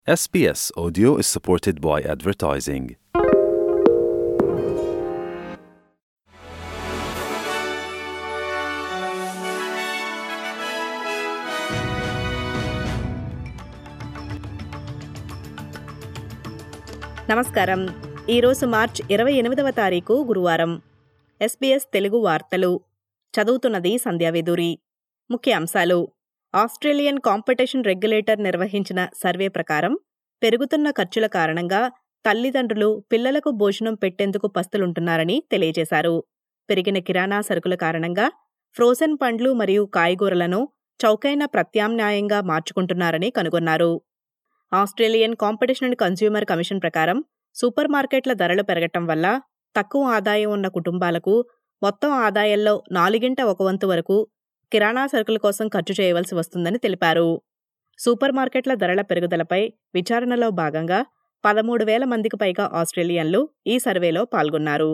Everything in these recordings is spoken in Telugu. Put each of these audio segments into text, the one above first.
SBS Audio is supported by advertising. నమస్కారం ఈరోజు మార్చ్ ఇరవై ఎనిమిదవ తారీఖు గురువారం ఎస్బీఎస్ తెలుగు వార్తలు చదువుతున్నది సంధ్యావేదూరి ముఖ్య అంశాలు ఆస్ట్రేలియన్ కాంపిటీషన్ రెగ్యులేటర్ నిర్వహించిన సర్వే ప్రకారం పెరుగుతున్న ఖర్చుల కారణంగా తల్లిదండ్రులు పిల్లలకు భోజనం పెట్టేందుకు పస్తులుంటున్నారని తెలియజేశారు పెరిగిన కిరాణా సరుకుల కారణంగా ఫ్రోజెన్ పండ్లు మరియు కాయగూరలను చౌకైన ప్రత్యామ్నాయంగా మార్చుకుంటున్నారని కనుగొన్నారు Australian competition and consumer commission ప్రకారం సూపర్ మార్కెట్ల ధరలు పెరగటం వల్ల తక్కువ ఆదాయం ఉన్న కుటుంబాలకు మొత్తం ఆదాయంలో నాలుగింట ఒక వంతు వరకు కిరాణా సరుకుల కోసం ఖర్చు చేయవలసి వస్తుందని తెలిపారు సూపర్ మార్కెట్ల ధరల పెరుగుదలపై విచారణలో భాగంగా పదమూడు వేల మందికి పైగా ఆస్ట్రేలియన్లు ఈ సర్వేలో పాల్గొన్నారు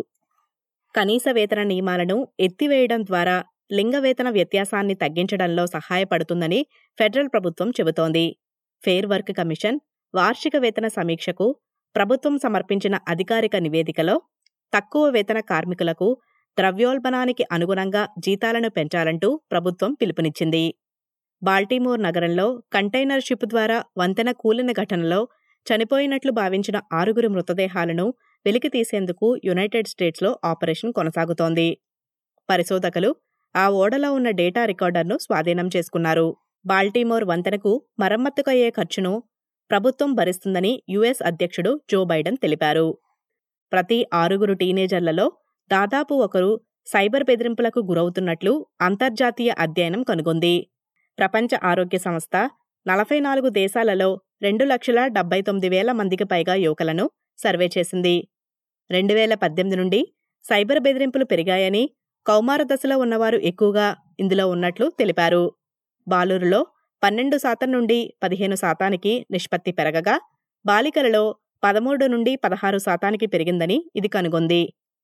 కనీస వేతన నియమాలను ఎత్తివేయడం ద్వారా లింగ వేతన వ్యత్యాసాన్ని తగ్గించడంలో సహాయపడుతుందని ఫెడరల్ ప్రభుత్వం చెబుతోంది ఫెయిర్ వర్క్ కమిషన్ వార్షిక వేతన సమీక్షకు ప్రభుత్వం సమర్పించిన అధికారిక నివేదికలో తక్కువ వేతన కార్మికులకు ద్రవ్యోల్బణానికి అనుగుణంగా జీతాలను పెంచాలంటూ ప్రభుత్వం పిలుపునిచ్చింది బాల్టిమోర్ నగరంలో కంటైనర్ షిప్ ద్వారా వంతెన కూలిన ఘటనలో చనిపోయినట్లు భావించిన ఆరుగురు మృతదేహాలను వెలికి తీసేందుకు యునైటెడ్ స్టేట్స్లో ఆపరేషన్ కొనసాగుతోంది పరిశోధకులు ఆ ఓడలో ఉన్న డేటా రికార్డర్ను స్వాధీనం చేసుకున్నారు బాల్టిమోర్ వంతెనకు మరమ్మతుకు అయ్యే ఖర్చును ప్రభుత్వం భరిస్తుందని యుఎస్ అధ్యక్షుడు జో బైడెన్ తెలిపారు ప్రతి ఆరుగురు టీనేజర్లలో దాదాపు ఒకరు సైబర్ బెదిరింపులకు గురవుతున్నట్లు అంతర్జాతీయ అధ్యయనం కనుగొంది ప్రపంచ ఆరోగ్య సంస్థ నలభై నాలుగు దేశాలలో రెండు లక్షల డెబ్బై తొమ్మిది వేల మందికి పైగా యువకులను సర్వే చేసింది రెండు వేల పద్దెనిమిది నుండి సైబర్ బెదిరింపులు పెరిగాయని కౌమార దశలో ఉన్నవారు ఎక్కువగా ఇందులో ఉన్నట్లు తెలిపారు బాలురులో పన్నెండు శాతం నుండి పదిహేను శాతానికి నిష్పత్తి పెరగగా బాలికలలో పదమూడు నుండి పదహారు శాతానికి పెరిగిందని ఇది కనుగొంది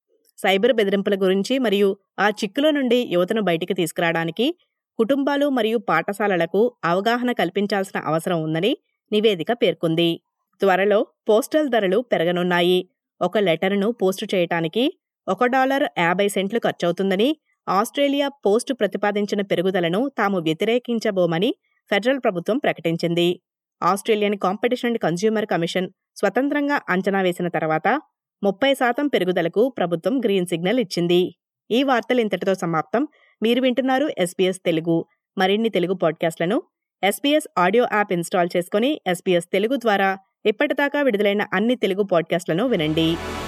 సైబర్ బెదిరింపుల గురించి మరియు ఆ చిక్కుల నుండి యువతను బయటికి తీసుకురావడానికి కుటుంబాలు మరియు పాఠశాలలకు అవగాహన కల్పించాల్సిన అవసరం ఉందని నివేదిక పేర్కొంది త్వరలో పోస్టల్ ధరలు పెరగనున్నాయి ఒక లెటర్ను పోస్టు చేయటానికి ఒక డాలర్ యాభై సెంట్లు ఖర్చవుతుందని ఆస్ట్రేలియా పోస్ట్ ప్రతిపాదించిన పెరుగుదలను తాము వ్యతిరేకించబోమని ఫెడరల్ ప్రభుత్వం ప్రకటించింది Australian competition and consumer commission స్వతంత్రంగా అంచనా వేసిన తర్వాత ముప్పై శాతం పెరుగుదలకు ప్రభుత్వం గ్రీన్ సిగ్నల్ ఇచ్చింది ఈ వార్తలు ఇంతటితో సమాప్తం మీరు వింటున్నారు ఎస్బీఎస్ తెలుగు మరిన్ని తెలుగు పాడ్కాస్ట్లను ఎస్బీఎస్ ఆడియో యాప్ ఇన్స్టాల్ చేసుకుని ఎస్బీఎస్ తెలుగు ద్వారా ఇప్పటిదాకా విడుదలైన అన్ని తెలుగు పాడ్కాస్ట్లను వినండి